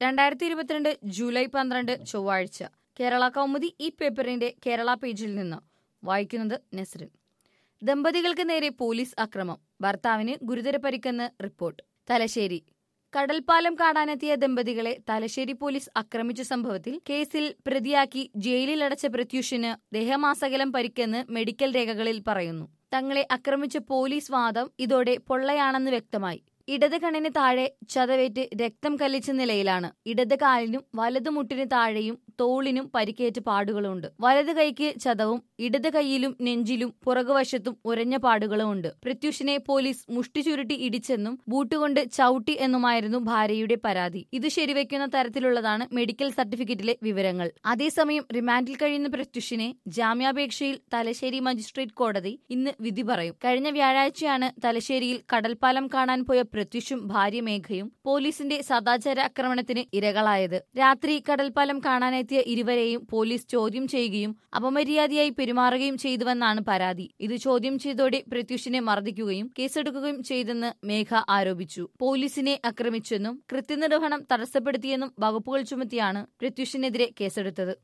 രണ്ടായിരത്തി ഇരുപത്തിരണ്ട് ജൂലൈ പന്ത്രണ്ട് ചൊവ്വാഴ്ച കേരള കൗമുദി ഈ പേപ്പറിന്റെ കേരള പേജിൽ നിന്ന് വായിക്കുന്നത് നസ്രിൻ ദമ്പതികൾക്ക് നേരെ പോലീസ് അക്രമം ഭർത്താവിന് ഗുരുതര പരിക്കെന്ന് റിപ്പോർട്ട് തലശ്ശേരി കടൽപ്പാലം കാണാനെത്തിയ ദമ്പതികളെ തലശ്ശേരി പോലീസ് ആക്രമിച്ച സംഭവത്തിൽ കേസിൽ പ്രതിയാക്കി ജയിലിലടച്ച പ്രത്യൂഷിന് ദേഹമാസകലം പരിക്കെന്ന് മെഡിക്കൽ രേഖകളിൽ പറയുന്നു തങ്ങളെ ആക്രമിച്ച പോലീസ് വാദം ഇതോടെ പൊള്ളയാണെന്ന് വ്യക്തമായി ഇടത് കണ്ണിന് താഴെ ചതവേറ്റ് രക്തം കല്ലിച്ച നിലയിലാണ് ഇടത് കാലിനും വലതു മുട്ടിന് താഴെയും തോളിനും പരിക്കേറ്റ പാടുകളുണ്ട് വലത് കൈക്ക് ചതവും ഇടത് കൈയിലും നെഞ്ചിലും പുറകുവശത്തും ഉരഞ്ഞ പാടുകളുമുണ്ട് പ്രത്യുഷിനെ പോലീസ് മുഷ്ടി ചുരുട്ടി ഇടിച്ചെന്നും ബൂട്ടുകൊണ്ട് ചവിട്ടി എന്നുമായിരുന്നു ഭാര്യയുടെ പരാതി ഇത് ശരിവെക്കുന്ന തരത്തിലുള്ളതാണ് മെഡിക്കൽ സർട്ടിഫിക്കറ്റിലെ വിവരങ്ങൾ അതേസമയം റിമാൻഡിൽ കഴിയുന്ന പ്രത്യുഷിനെ ജാമ്യാപേക്ഷയിൽ തലശ്ശേരി മജിസ്ട്രേറ്റ് കോടതി ഇന്ന് വിധി പറയും കഴിഞ്ഞ വ്യാഴാഴ്ചയാണ് തലശ്ശേരിയിൽ കടൽപ്പാലം കാണാൻ പോയ പ്രത്യുഷും ഭാര്യ മേഘയും പോലീസിന്റെ സദാചാര ആക്രമണത്തിന് ഇരകളായത് രാത്രി കടൽപ്പാലം കാണാനെത്തിയ ഇരുവരെയും പോലീസ് ചോദ്യം ചെയ്യുകയും അപമര്യാദയായി പെരുമാറുകയും ചെയ്തുവെന്നാണ് പരാതി ഇത് ചോദ്യം ചെയ്തോടെ പ്രത്യുഷിനെ മർദ്ദിക്കുകയും കേസെടുക്കുകയും ചെയ്തെന്ന് മേഘ ആരോപിച്ചു പോലീസിനെ ആക്രമിച്ചെന്നും കൃത്യനിർവഹണം തടസ്സപ്പെടുത്തിയെന്നും വകുപ്പുകൾ ചുമത്തിയാണ് പ്രത്യുഷിനെതിരെ കേസെടുത്തത്